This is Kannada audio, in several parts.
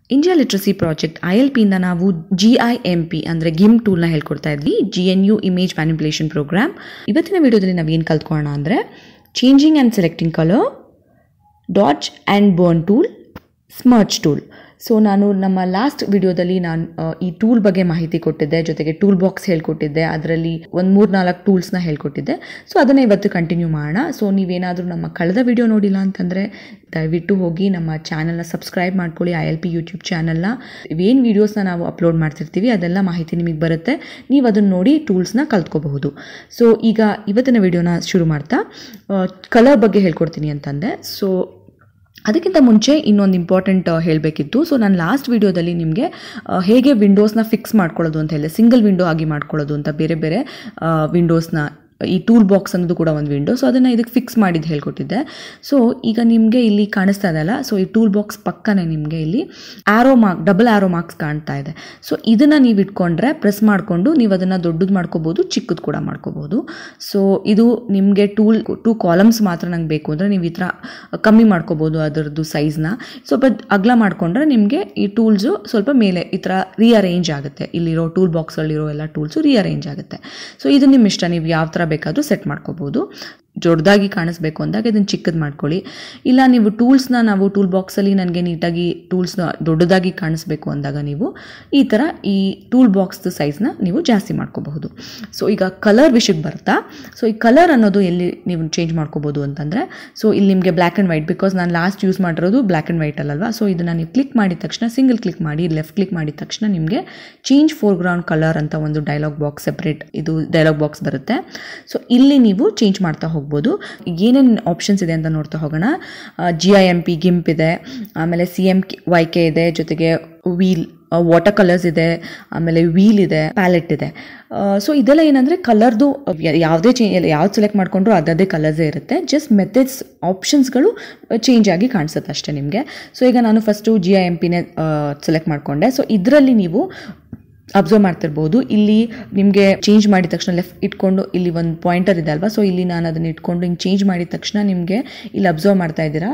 India literacy project I L ಪಿಯಿಂದ ನಾವು ಜಿ ಐ ಎಂ ಪಿ ಅಂದರೆ ಗಿಮ್ ಟೂಲ್ನ ಹೇಳ್ಕೊಡ್ತಾ ಇದ್ವಿ G N U image manipulation program ಇವತ್ತಿನ ವಿಡಿಯೋದಲ್ಲಿ ನಾವು ಏನು ಕಲ್ತ್ಕೊಳ್ಳೋಣ ಅಂದರೆ changing and selecting colour dodge and burn tool smudge tool so ನಾನು ನಮ್ಮ ಲಾಸ್ಟ್ ವಿಡಿಯೋದಲ್ಲಿ ನಾನು ಆ, ಈ ಟೂಲ್ ಬಗ್ಗೆ ಮಾಹಿತಿ ಕೊಟ್ಟಿದ್ದೆ ಜೊತೆಗೆ ಟೂಲ್ ಬಾಕ್ಸ್ ಹೇಳ್ಕೊಟ್ಟಿದ್ದೆ ಅದರಲ್ಲಿ ಒಂದು ಮೂರು ನಾಲ್ಕು ಟೂಲ್ಸ್ನ ಹೇಳ್ಕೊಟ್ಟಿದ್ದೆ ಸೊ ಅದನ್ನು ಇವತ್ತು ಕಂಟಿನ್ಯೂ ಮಾಡೋಣ ಸೊ ನೀವೇನಾದರೂ ನಮ್ಮ ಕಳೆದ ವಿಡಿಯೋ ನೋಡಿಲ್ಲ ಅಂತಂದರೆ ದಯವಿಟ್ಟು ಹೋಗಿ ನಮ್ಮ ಚಾನಲ್ನ ಸಬ್ಸ್ಕ್ರೈಬ್ ಮಾಡ್ಕೊಳ್ಳಿ ಐ ಎಲ್ ಪಿ ಯೂಟ್ಯೂಬ್ ಚಾನಲ್ನ ಏನು ವೀಡಿಯೋಸ್ನ ನಾವು ಅಪ್ಲೋಡ್ ಮಾಡ್ತಿರ್ತೀವಿ ಅದೆಲ್ಲ ಮಾಹಿತಿ ನಿಮಗೆ ಬರುತ್ತೆ ನೀವು ಅದನ್ನು ನೋಡಿ ಟೂಲ್ಸ್ನ ಕಲ್ತ್ಕೋಬಹುದು ಸೊ ಈಗ ಇವತ್ತಿನ ವಿಡಿಯೋನ ಶುರು ಮಾಡ್ತಾ ಕಲರ್ ಬಗ್ಗೆ ಹೇಳ್ಕೊಡ್ತೀನಿ ಅಂತಂದೆ ಸೊ ಅದಕ್ಕಿಂತ ಮುಂಚೆ ಇನ್ನೊಂದು ಇಂಪಾರ್ಟೆಂಟ್ ಹೇಳಬೇಕಿತ್ತು ಸೊ ನಾನು ಲಾಸ್ಟ್ ವಿಡಿಯೋದಲ್ಲಿ ನಿಮಗೆ ಹೇಗೆ ವಿಂಡೋಸ್ನ ಫಿಕ್ಸ್ ಮಾಡ್ಕೊಳ್ಳೋದು ಅಂತ ಹೇಳಿದೆ ಸಿಂಗಲ್ ವಿಂಡೋ ಆಗಿ ಮಾಡ್ಕೊಳ್ಳೋದು ಅಂತ ಬೇರೆ ಬೇರೆ ವಿಂಡೋಸ್ನ ಈ ಟೂಲ್ ಬಾಕ್ಸ್ ಅನ್ನೋದು ಕೂಡ ಒಂದು ವಿಂಡೋ ಸೊ ಅದನ್ನು ಇದಕ್ಕೆ ಫಿಕ್ಸ್ ಮಾಡಿದ್ದು ಹೇಳ್ಕೊಟ್ಟಿದ್ದೆ ಸೊ ಈಗ ನಿಮಗೆ ಇಲ್ಲಿ ಕಾಣಿಸ್ತಾ ಇದೆಯಲ್ಲ ಸೊ ಈ ಟೂಲ್ ಬಾಕ್ಸ್ ಪಕ್ಕನೇ ನಿಮಗೆ ಇಲ್ಲಿ arrow mark double arrow marks ಕಾಣ್ತಾ ಇದೆ ಸೊ ಇದನ್ನು ನೀವು ಇಟ್ಕೊಂಡ್ರೆ ಪ್ರೆಸ್ ಮಾಡಿಕೊಂಡು ನೀವು ಅದನ್ನು ದೊಡ್ಡದು ಮಾಡ್ಕೋಬೋದು ಚಿಕ್ಕದು ಕೂಡ ಮಾಡ್ಕೋಬೋದು ಸೊ ಇದು ನಿಮಗೆ ಟೂಲ್ ಟೂ ಕಾಲಮ್ಸ್ ಮಾತ್ರ ನಂಗೆ ಬೇಕು ಅಂದರೆ ನೀವು ಈ ಥರ ಕಮ್ಮಿ ಮಾಡ್ಕೋಬೋದು ಅದರದ್ದು ಸೈಜ್ನ ಸ್ವಲ್ಪ ಅಗಲ ಮಾಡಿಕೊಂಡ್ರೆ ನಿಮಗೆ ಈ ಟೂಲ್ಸು ಸ್ವಲ್ಪ ಮೇಲೆ ಈ ಥರ ರಿಅರೇಂಜ್ ಆಗುತ್ತೆ ಇಲ್ಲಿರೋ ಟೂಲ್ ಬಾಕ್ಸಲ್ಲಿರೋ ಎಲ್ಲ ಟೂಲ್ಸು ರಿಅರೇಂಜ್ ಆಗುತ್ತೆ ಸೊ ಇದು ನಿಮ್ಮ ಇಷ್ಟ ನೀವು ಯಾವ ಥರ ಬೇಕಾದರೂ ಸೆಟ್ ಮಾಡ್ಕೋಬೋದು ದೊಡ್ಡದಾಗಿ ಕಾಣಿಸ್ಬೇಕು ಅಂದಾಗ ಇದನ್ನು ಚಿಕ್ಕದು ಮಾಡ್ಕೊಳ್ಳಿ ಇಲ್ಲ ನೀವು ಟೂಲ್ಸ್ನ ನಾವು ಟೂಲ್ ಬಾಕ್ಸಲ್ಲಿ ನನಗೆ ನೀಟಾಗಿ ಟೂಲ್ಸ್ನ ದೊಡ್ಡದಾಗಿ ಕಾಣಿಸ್ಬೇಕು ಅಂದಾಗ ನೀವು ಈ ಥರ ಈ ಟೂಲ್ ಬಾಕ್ಸ್ದು ಸೈಜ್ನ ನೀವು ಜಾಸ್ತಿ ಮಾಡ್ಕೋಬಹುದು ಸೊ ಈಗ ಕಲರ್ ವಿಷಯಕ್ಕೆ ಬರ್ತಾ ಸೊ ಈ ಕಲರ್ ಅನ್ನೋದು ಎಲ್ಲಿ ನೀವು ಚೇಂಜ್ ಮಾಡ್ಕೋಬೋದು ಅಂತಂದರೆ ಸೊ ಇಲ್ಲಿ ನಿಮಗೆ ಬ್ಲ್ಯಾಕ್ ಆ್ಯಂಡ್ ವೈಟ್ ಬಿಕಾಸ್ ನಾನು ಲಾಸ್ಟ್ ಯೂಸ್ ಮಾಡಿರೋದು ಬ್ಲ್ಯಾಕ್ ಆ್ಯಂಡ್ ವೈಟ್ ಅಲ್ಲಲ್ವಾ ಸೊ ಇದನ್ನು ನೀವು ಕ್ಲಿಕ್ ಮಾಡಿದ ತಕ್ಷಣ ಸಿಂಗಲ್ ಕ್ಲಿಕ್ ಮಾಡಿ ಲೆಫ್ಟ್ ಕ್ಲಿಕ್ ಮಾಡಿದ ತಕ್ಷಣ ನಿಮಗೆ ಚೇಂಜ್ ಫೋರ್ಗ್ರೌಂಡ್ ಕಲರ್ ಅಂತ ಒಂದು ಡೈಲಾಗ್ ಬಾಕ್ಸ್ ಸೆಪ್ರೇಟ್ ಇದು ಡೈಲಾಗ್ ಬಾಕ್ಸ್ ಬರುತ್ತೆ ಸೊ ಇಲ್ಲಿ ನೀವು ಚೇಂಜ್ ಮಾಡ್ತಾ ಹೋಗ್ಬೋದು ಏನೇನು ಆಪ್ಷನ್ಸ್ ಇದೆ ಅಂತ ನೋಡ್ತಾ ಹೋಗೋಣ G I M P GIMP ಇದೆ ಆಮೇಲೆ ಸಿ ಎಮ್ ವೈ ಕೆ ಇದೆ ಜೊತೆಗೆ ವೀಲ್ ವಾಟರ್ ಕಲರ್ಸ್ ಇದೆ ಆಮೇಲೆ ವೀಲ್ ಇದೆ ಪ್ಯಾಲೆಟ್ ಇದೆ ಸೊ ಇದೆಲ್ಲ ಏನಂದರೆ ಕಲರ್ದು ಯಾವುದೇ ಚೇ ಯಾವ್ದು ಸೆಲೆಕ್ಟ್ ಮಾಡಿಕೊಂಡ್ರು ಅದದೇ ಕಲರ್ಸೇ ಇರುತ್ತೆ ಜಸ್ಟ್ ಮೆಥಡ್ಸ್ ಆಪ್ಷನ್ಸ್ಗಳು ಚೇಂಜ್ ಆಗಿ ಕಾಣಿಸುತ್ತೆ ಅಷ್ಟೇ ನಿಮಗೆ ಸೊ ಈಗ ನಾನು ಫಸ್ಟು ಜಿ ಐ ಎಮ್ ಪಿನೇ ಸೆಲೆಕ್ಟ್ ಮಾಡಿಕೊಂಡೆ ಸೊ ಇದರಲ್ಲಿ ನೀವು ಅಬ್ಸರ್ವ್ ಮಾಡ್ತಿರ್ಬೋದು ಇಲ್ಲಿ ನಿಮಗೆ ಚೇಂಜ್ ಮಾಡಿದ ತಕ್ಷಣ ಲೆಫ್ಟ್ ಇಟ್ಕೊಂಡು ಇಲ್ಲಿ ಒಂದು ಪಾಯಿಂಟರ್ ಇದೆ ಅಲ್ವಾ ಸೊ ಇಲ್ಲಿ ನಾನು ಅದನ್ನು ಇಟ್ಕೊಂಡು ಹಿಂಗೆ ಚೇಂಜ್ ಮಾಡಿದ ತಕ್ಷಣ ನಿಮಗೆ ಇಲ್ಲಿ ಅಬ್ಸರ್ವ್ ಮಾಡ್ತಾ ಇದ್ದೀರಾ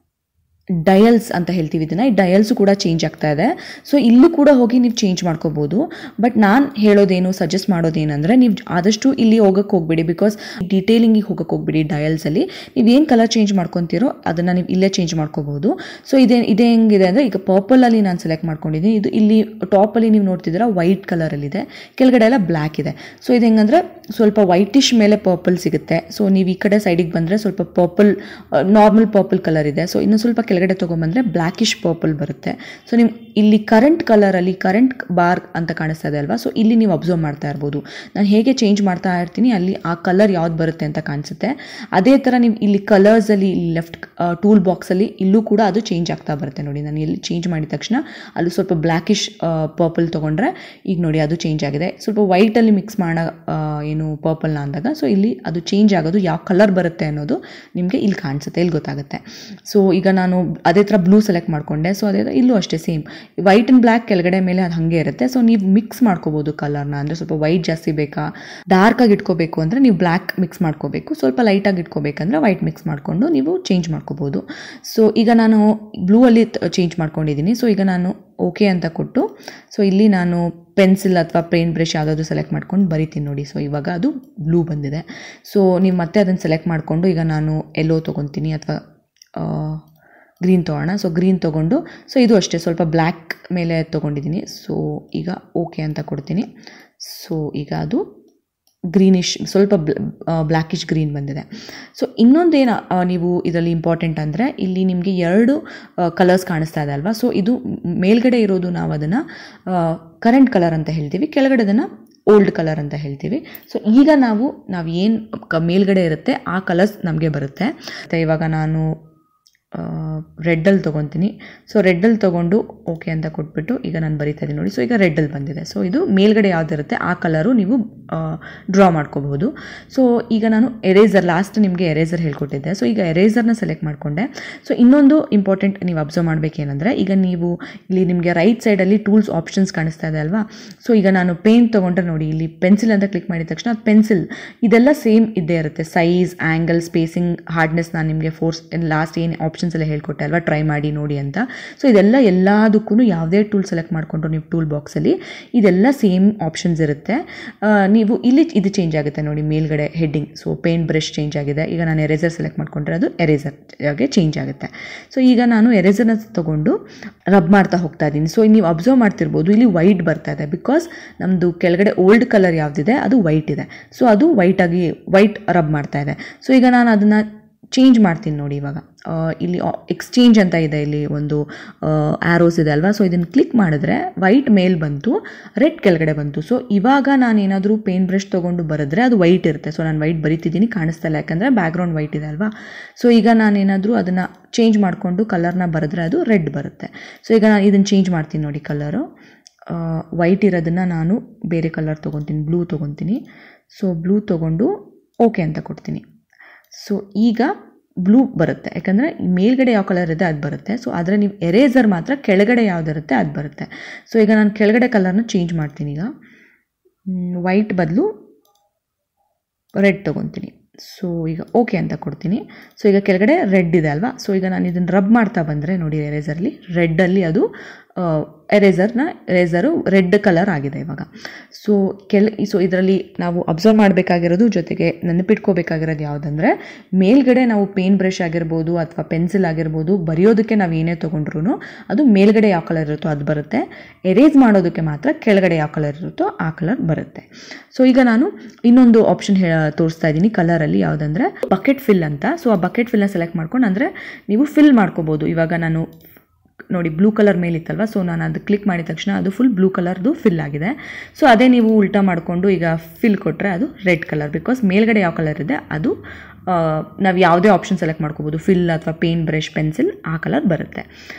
ಡಯಲ್ಸ್ ಅಂತ ಹೇಳ್ತೀವಿ ಇದನ್ನು ಈ ಡಯಲ್ಸು ಕೂಡ ಚೇಂಜ್ ಆಗ್ತಾ ಇದೆ ಸೊ ಇಲ್ಲೂ ಕೂಡ ಹೋಗಿ ನೀವು ಚೇಂಜ್ ಮಾಡ್ಕೋಬೋದು ಬಟ್ ನಾನು ಹೇಳೋದೇನು ಸಜೆಸ್ಟ್ ಮಾಡೋದೇನೆಂದರೆ ನೀವು ಆದಷ್ಟು ಇಲ್ಲಿ ಹೋಗಕ್ಕೆ ಹೋಗ್ಬೇಡಿ ಬಿಕಾಸ್ ಡೀಟೇಲಿಂಗಿಗೆ ಹೋಗಕ್ಕೆ ಹೋಗ್ಬೇಡಿ ಡಯಲ್ಸಲ್ಲಿ ನೀವು ಏನು ಕಲರ್ ಚೇಂಜ್ ಮಾಡ್ಕೊತೀರೋ ಅದನ್ನು ನೀವು ಇಲ್ಲೇ ಚೇಂಜ್ ಮಾಡ್ಕೋಬೋದು ಸೊ ಇದೇ ಇದೇ ಹೆಂಗಿದೆ ಅಂದರೆ ಈಗ ಪರ್ಪಲಲ್ಲಿ ನಾನು ಸೆಲೆಕ್ಟ್ ಮಾಡ್ಕೊಂಡಿದ್ದೀನಿ ಇದು ಇಲ್ಲಿ ಟಾಪಲ್ಲಿ ನೀವು ನೋಡ್ತಿದ್ದೀರಾ ವೈಟ್ ಕಲರಲ್ಲಿದೆ ಕೆಳಗಡೆ ಎಲ್ಲ ಬ್ಲ್ಯಾಕ್ ಇದೆ ಸೊ ಇದು ಹೆಂಗಂದರೆ ಸ್ವಲ್ಪ ವೈಟಿಶ್ ಮೇಲೆ ಪರ್ಪಲ್ ಸಿಗುತ್ತೆ ಸೊ ನೀವು ಈ ಕಡೆ ಸೈಡಿಗೆ ಬಂದರೆ ಸ್ವಲ್ಪ ಪರ್ಪಲ್ ನಾರ್ಮಲ್ ಪರ್ಪಲ್ ಕಲರ್ ಇದೆ ಸೊ ಇನ್ನು ಸ್ವಲ್ಪ ಕೆಳಗಡೆ ತೊಗೊಂಬಂದರೆ ಬ್ಲ್ಯಾಕಿಶ್ ಪರ್ಪಲ್ ಬರುತ್ತೆ ಸೊ ನೀವು ಇಲ್ಲಿ ಕರೆಂಟ್ ಕಲರಲ್ಲಿ ಕರೆಂಟ್ ಬಾರ್ ಅಂತ ಕಾಣಿಸ್ತಾ ಇದೆ ಅಲ್ವಾ ಸೊ ಇಲ್ಲಿ ನೀವು ಅಬ್ಸರ್ವ್ ಮಾಡ್ತಾ ಇರ್ಬೋದು ನಾನು ಹೇಗೆ ಚೇಂಜ್ ಮಾಡ್ತಾ ಇರ್ತೀನಿ ಅಲ್ಲಿ ಆ ಕಲರ್ ಯಾವ್ದು ಬರುತ್ತೆ ಅಂತ ಕಾಣಿಸುತ್ತೆ ಅದೇ ಥರ ನೀವು ಇಲ್ಲಿ ಕಲರ್ಸಲ್ಲಿ ಇಲ್ಲಿ ಲೆಫ್ಟ್ ಟೂಲ್ ಬಾಕ್ಸಲ್ಲಿ ಇಲ್ಲೂ ಕೂಡ ಅದು ಚೇಂಜ್ ಆಗ್ತಾ ಬರುತ್ತೆ ನೋಡಿ ನಾನು ಇಲ್ಲಿ ಚೇಂಜ್ ಮಾಡಿದ ತಕ್ಷಣ ಅಲ್ಲಿ ಸ್ವಲ್ಪ ಬ್ಲ್ಯಾಕಿಶ್ ಪರ್ಪಲ್ ತೊಗೊಂಡ್ರೆ ಈಗ ನೋಡಿ ಅದು ಚೇಂಜ್ ಆಗಿದೆ ಸ್ವಲ್ಪ ವೈಟಲ್ಲಿ ಮಿಕ್ಸ್ ಮಾಡೋ ಆ, ಏನು ಪರ್ಪಲ್ನ ಅಂದಾಗ ಸೊ ಇಲ್ಲಿ ಅದು ಚೇಂಜ್ ಆಗೋದು ಯಾವ ಕಲರ್ ಬರುತ್ತೆ ಅನ್ನೋದು ನಿಮಗೆ ಇಲ್ಲಿ ಕಾಣಿಸುತ್ತೆ ಇಲ್ಲಿ ಗೊತ್ತಾಗುತ್ತೆ ಸೊ ಈಗ ನಾನು ಅದೇ ಥರ ಬ್ಲೂ ಸೆಲೆಕ್ಟ್ ಮಾಡಿಕೊಂಡೆ ಸೊ ಅದೇ ಥರ ಇಲ್ಲೂ ಅಷ್ಟೇ ಸೇಮ್ ವೈಟ್ ಆ್ಯಂಡ್ ಬ್ಲ್ಯಾಕ್ ಕೆಳಗಡೆ ಮೇಲೆ ಅದು ಹಾಗೆ ಇರುತ್ತೆ ಸೊ ನೀವು ಮಿಕ್ಸ್ ಮಾಡ್ಕೋಬೋದು ಕಲರ್ನ ಅಂದರೆ ಸ್ವಲ್ಪ ವೈಟ್ ಜಾಸ್ತಿ ಬೇಕಾ ಡಾರ್ಕಾಗಿ ಇಟ್ಕೋಬೇಕು ಅಂದರೆ ನೀವು ಬ್ಲ್ಯಾಕ್ ಮಿಕ್ಸ್ ಮಾಡ್ಕೋಬೇಕು ಸ್ವಲ್ಪ ಲೈಟಾಗಿ ಇಟ್ಕೋಬೇಕಂದ್ರೆ ವೈಟ್ ಮಿಕ್ಸ್ ಮಾಡಿಕೊಂಡು ನೀವು ಚೇಂಜ್ ಮಾಡ್ಕೋಬೋದು ಸೊ ಈಗ ನಾನು ಬ್ಲೂ ಅಲ್ಲಿ ಚೇಂಜ್ ಮಾಡ್ಕೊಂಡಿದ್ದೀನಿ ಸೊ ಈಗ ನಾನು ಓಕೆ ಅಂತ ಕೊಟ್ಟು ಸೊ ಇಲ್ಲಿ ನಾನು ಪೆನ್ಸಿಲ್ ಅಥವಾ ಪೇಂಟ್ ಬ್ರಷ್ ಯಾವುದಾದ್ರು ಸೆಲೆಕ್ಟ್ ಮಾಡ್ಕೊಂಡು ಬರಿತೀನಿ ನೋಡಿ ಸೊ ಇವಾಗ ಅದು ಬ್ಲೂ ಬಂದಿದೆ ಸೊ ನೀವು ಮತ್ತೆ ಅದನ್ನು ಸೆಲೆಕ್ಟ್ ಮಾಡಿಕೊಂಡು ಈಗ ನಾನು ಎಲ್ಲೋ ತೊಗೊತೀನಿ ಅಥವಾ ಗ್ರೀನ್ ತೊಗೋಣ ಸೊ ಗ್ರೀನ್ ತೊಗೊಂಡು ಸೊ ಇದು ಅಷ್ಟೇ ಸ್ವಲ್ಪ ಬ್ಲ್ಯಾಕ್ ಮೇಲೆ ತೊಗೊಂಡಿದ್ದೀನಿ ಸೊ ಈಗ ಓಕೆ ಅಂತ ಕೊಡ್ತೀನಿ ಸೊ ಈಗ ಅದು ಗ್ರೀನಿಶ್ ಸ್ವಲ್ಪ ಬ್ಲ್ಯಾಕಿಶ್ ಗ್ರೀನ್ ಬಂದಿದೆ ಸೊ ಇನ್ನೊಂದೇನು ಆ, ನೀವು ಇದರಲ್ಲಿ ಇಂಪಾರ್ಟೆಂಟ್ ಅಂದರೆ ಇಲ್ಲಿ ನಿಮಗೆ ಎರಡು ಕಲರ್ಸ್ ಕಾಣಿಸ್ತಾ ಇದೆ ಅಲ್ವಾ ಸೊ ಇದು ಮೇಲ್ಗಡೆ ಇರೋದು ನಾವು ಅದನ್ನು ಕರೆಂಟ್ ಕಲರ್ ಅಂತ ಹೇಳ್ತೀವಿ ಕೆಳಗಡೆ ಅದನ್ನು ಓಲ್ಡ್ ಕಲರ್ ಅಂತ ಹೇಳ್ತೀವಿ ಸೊ ಈಗ ನಾವು ನಾವು ಏನು ಕ ಮೇಲ್ಗಡೆ ಇರುತ್ತೆ ಆ ಕಲರ್ಸ್ ನಮಗೆ ಬರುತ್ತೆ ಮತ್ತು ಇವಾಗ ನಾನು ರೆಡ್ಡಲ್ಲಿ ತೊಗೊತೀನಿ ಸೊ ರೆಡ್ಡಲ್ಲಿ ತೊಗೊಂಡು ಓಕೆ ಅಂತ ಕೊಟ್ಬಿಟ್ಟು ಈಗ ನಾನು ಬರಿತಾ ಇದ್ದೀನಿ ನೋಡಿ ಸೊ ಈಗ ರೆಡ್ಡಲ್ಲಿ ಬಂದಿದೆ ಸೊ ಇದು ಮೇಲ್ಗಡೆ ಯಾವುದಿರುತ್ತೆ ಆ ಕಲರು ನೀವು ಡ್ರಾ ಮಾಡ್ಕೋಬಹುದು ಸೊ ಈಗ ನಾನು ಎರೇಸರ್ ಲಾಸ್ಟ್ ನಿಮಗೆ ಎರೇಸರ್ ಹೇಳ್ಕೊಟ್ಟಿದ್ದೆ ಸೊ ಈಗ ಎರೇಸರ್ನ ಸೆಲೆಕ್ಟ್ ಮಾಡಿಕೊಂಡೆ ಸೊ ಇನ್ನೊಂದು ಇಂಪಾರ್ಟೆಂಟ್ ನೀವು ಅಬ್ಸರ್ವ್ ಮಾಡಬೇಕೇನೆಂದರೆ ಈಗ ನೀವು ಇಲ್ಲಿ ನಿಮಗೆ ರೈಟ್ ಸೈಡಲ್ಲಿ ಟೂಲ್ಸ್ ಆಪ್ಷನ್ಸ್ ಕಾಣಿಸ್ತಾ ಇದೆ ಅಲ್ವಾ ಸೊ ಈಗ ನಾನು ಪೇಂಟ್ ತೊಗೊಂಡ್ರೆ ನೋಡಿ ಇಲ್ಲಿ ಪೆನ್ಸಿಲ್ ಅಂತ ಕ್ಲಿಕ್ ಮಾಡಿದ ತಕ್ಷಣ ಪೆನ್ಸಿಲ್ ಇದೆಲ್ಲ ಸೇಮ್ ಇದ್ದೇ ಇರುತ್ತೆ ಸೈಜ್ ಆ್ಯಂಗಲ್ ಸ್ಪೇಸಿಂಗ್ ಹಾರ್ಡ್ನೆಸ್ ನಾನು ನಿಮಗೆ ಫೋರ್ಸ್ ಲಾಸ್ಟ್ ಏನು ಆಪ್ಷನ್ಸ್ ಆಪ್ಷನ್ಸ್ ಎಲ್ಲ ಹೇಳ್ಕೊಟ್ಟೆ ಅಲ್ವಾ ಟ್ರೈ ಮಾಡಿ ನೋಡಿ ಅಂತ ಸೊ ಇದೆಲ್ಲ ಎಲ್ಲದಕ್ಕೂ ಯಾವುದೇ ಟೂಲ್ ಸೆಲೆಕ್ಟ್ ಮಾಡಿಕೊಂಡ್ರು ನೀವು ಟೂಲ್ ಬಾಕ್ಸಲ್ಲಿ ಇದೆಲ್ಲ ಸೇಮ್ ಆಪ್ಷನ್ಸ್ ಇರುತ್ತೆ ಆ, ನೀವು ಇಲ್ಲಿ ಇದು ಚೇಂಜ್ ಆಗುತ್ತೆ ನೋಡಿ ಮೇಲ್ಗಡೆ heading so paint brush change ಆಗಿದೆ ಈಗ ನಾನು ಎರೇಸರ್ ಸೆಲೆಕ್ಟ್ ಮಾಡ್ಕೊಂಡ್ರೆ ಅದು ಎರೇಸರ್ ಆಗಿ ಚೇಂಜ್ ಆಗುತ್ತೆ ಸೊ ಈಗ ನಾನು ಎರೇಸರ್ನ ತೊಗೊಂಡು ರಬ್ ಮಾಡ್ತಾ ಹೋಗ್ತಾ ಇದ್ದೀನಿ ಸೊ ನೀವು ಅಬ್ಸರ್ವ್ ಮಾಡ್ತಿರ್ಬೋದು ಇಲ್ಲಿ ವೈಟ್ ಬರ್ತಾ ಇದೆ ಬಿಕಾಸ್ ನಮ್ಮದು ಕೆಳಗಡೆ ಓಲ್ಡ್ ಕಲರ್ ಯಾವುದಿದೆ ಅದು ವೈಟ್ ಇದೆ ಸೊ ಅದು ವೈಟಾಗಿ ವೈಟ್ ರಬ್ ಮಾಡ್ತಾ ಇದೆ ಸೊ ಈಗ ನಾನು ಅದನ್ನು ಚೇಂಜ್ ಮಾಡ್ತೀನಿ ನೋಡಿ ಇವಾಗ ಆ, ಇಲ್ಲಿ ಎಕ್ಸ್ಚೇಂಜ್ ಅಂತ ಇದೆ ಇಲ್ಲಿ ಒಂದು ಆ್ಯರೋಸ್ ಇದೆ ಅಲ್ವಾ ಸೊ ಇದನ್ನು ಕ್ಲಿಕ್ ಮಾಡಿದ್ರೆ ವೈಟ್ ಮೇಲ್ ಬಂತು ರೆಡ್ ಕೆಳಗಡೆ ಬಂತು ಸೊ ಇವಾಗ ನಾನು ಏನಾದರೂ ಪೇಂಟ್ ಬ್ರಷ್ ತೊಗೊಂಡು ಬರೆದ್ರೆ ಅದು ವೈಟ್ ಇರುತ್ತೆ ಸೊ ನಾನು ವೈಟ್ ಬರಿತಿದ್ದೀನಿ ಕಾಣಿಸ್ತಾ ಇಲ್ಲ ಯಾಕಂದರೆ ಬ್ಯಾಕ್ಗ್ರೌಂಡ್ ವೈಟ್ ಇದೆ ಅಲ್ವಾ ಸೊ ಈಗ ನಾನೇನಾದರೂ ಅದನ್ನು ಚೇಂಜ್ ಮಾಡಿಕೊಂಡು ಕಲರ್ನ ಬರೆದ್ರೆ ಅದು ರೆಡ್ ಬರುತ್ತೆ ಸೊ ಈಗ ನಾನು ಇದನ್ನು ಚೇಂಜ್ ಮಾಡ್ತೀನಿ ನೋಡಿ ಕಲರು ವೈಟ್ ಇರೋದನ್ನು ನಾನು ಬೇರೆ ಕಲರ್ ತೊಗೊತೀನಿ ಬ್ಲೂ ತೊಗೊತೀನಿ ಸೊ ಬ್ಲೂ ತೊಗೊಂಡು ಓಕೆ ಅಂತ ಕೊಡ್ತೀನಿ ಸೊ ಈಗ ಬ್ಲೂ ಬರುತ್ತೆ ಯಾಕಂದರೆ ಮೇಲ್ಗಡೆ ಯಾವ ಕಲರ್ ಇದೆ ಅದು ಬರುತ್ತೆ ಸೊ ಆದರೆ ನೀವು ಎರೇಸರ್ ಮಾತ್ರ ಕೆಳಗಡೆ ಯಾವುದಿರುತ್ತೆ ಅದು ಬರುತ್ತೆ ಸೊ ಈಗ ನಾನು ಕೆಳಗಡೆ ಕಲರ್ನ ಚೇಂಜ್ ಮಾಡ್ತೀನಿ ಈಗ ವೈಟ್ ಬದಲು ರೆಡ್ ತೊಗೊತೀನಿ ಸೊ ಈಗ ಓಕೆ ಅಂತ ಕೊಡ್ತೀನಿ ಸೊ ಈಗ ಕೆಳಗಡೆ ರೆಡ್ ಇದೆ ಅಲ್ವಾ ಸೊ ಈಗ ನಾನು ಇದನ್ನು ರಬ್ ಮಾಡ್ತಾ ಬಂದರೆ ನೋಡಿ ಎರೇಸರ್ಲಿ ರೆಡ್ಡಲ್ಲಿ ಅದು ಎರೇಸರ್ನ ಎರೇಸರು ರೆಡ್ ಕಲರ್ ಆಗಿದೆ ಇವಾಗ ಸೊ ಕೆಲ ಸೊ ಇದರಲ್ಲಿ ನಾವು ಅಬ್ಸರ್ವ್ ಮಾಡಬೇಕಾಗಿರೋದು ಜೊತೆಗೆ ನೆನಪಿಟ್ಕೋಬೇಕಾಗಿರೋದು ಯಾವುದಂದ್ರೆ ಮೇಲ್ಗಡೆ ನಾವು ಪೇನ್ ಬ್ರಷ್ ಆಗಿರ್ಬೋದು ಅಥವಾ ಪೆನ್ಸಿಲ್ ಆಗಿರ್ಬೋದು ಬರೆಯೋದಕ್ಕೆ ನಾವು ಏನೇ ತೊಗೊಂಡ್ರು ಅದು ಮೇಲ್ಗಡೆ ಯಾವ ಕಲರ್ ಇರುತ್ತೋ ಅದು ಬರುತ್ತೆ ಎರೇಸ್ ಮಾಡೋದಕ್ಕೆ ಮಾತ್ರ ಕೆಳಗಡೆ ಯಾವ ಕಲರ್ ಇರುತ್ತೋ ಆ ಕಲರ್ ಬರುತ್ತೆ ಸೊ ಈಗ ನಾನು ಇನ್ನೊಂದು ಆಪ್ಷನ್ ಹೇಳ ತೋರಿಸ್ತಾ ಇದ್ದೀನಿ ಕಲರಲ್ಲಿ ಯಾವುದಂದ್ರೆ ಬಕೆಟ್ ಫಿಲ್ ಅಂತ ಸೊ ಆ ಬಕೆಟ್ ಫಿಲ್ನ ಸೆಲೆಕ್ಟ್ ಮಾಡ್ಕೊಂಡು ಅಂದರೆ ನೀವು ಫಿಲ್ ಮಾಡ್ಕೋಬೋದು ಇವಾಗ ನಾನು ನೋಡಿ ಬ್ಲೂ ಕಲರ್ ಮೇಲಿತ್ತಲ್ವ ಸೊ ನಾನು ಅದು ಕ್ಲಿಕ್ ಮಾಡಿದ ತಕ್ಷಣ ಅದು ಫುಲ್ ಬ್ಲೂ ಕಲರ್ದು ಫಿಲ್ ಆಗಿದೆ ಸೊ ಅದೇ ನೀವು ಉಲ್ಟಾ ಮಾಡಿಕೊಂಡು ಈಗ ಫಿಲ್ ಕೊಟ್ಟರೆ ಅದು ರೆಡ್ ಕಲರ್ ಬಿಕಾಸ್ ಮೇಲ್ಗಡೆ ಯಾವ ಕಲರ್ ಇದೆ ಅದು ನಾವು ಯಾವುದೇ ಆಪ್ಷನ್ ಸೆಲೆಕ್ಟ್ ಮಾಡ್ಕೋಬೋದು ಫಿಲ್ ಅಥವಾ ಪೇನ್ ಬ್ರಷ್ ಪೆನ್ಸಿಲ್ ಆ ಕಲರ್ ಬರುತ್ತೆ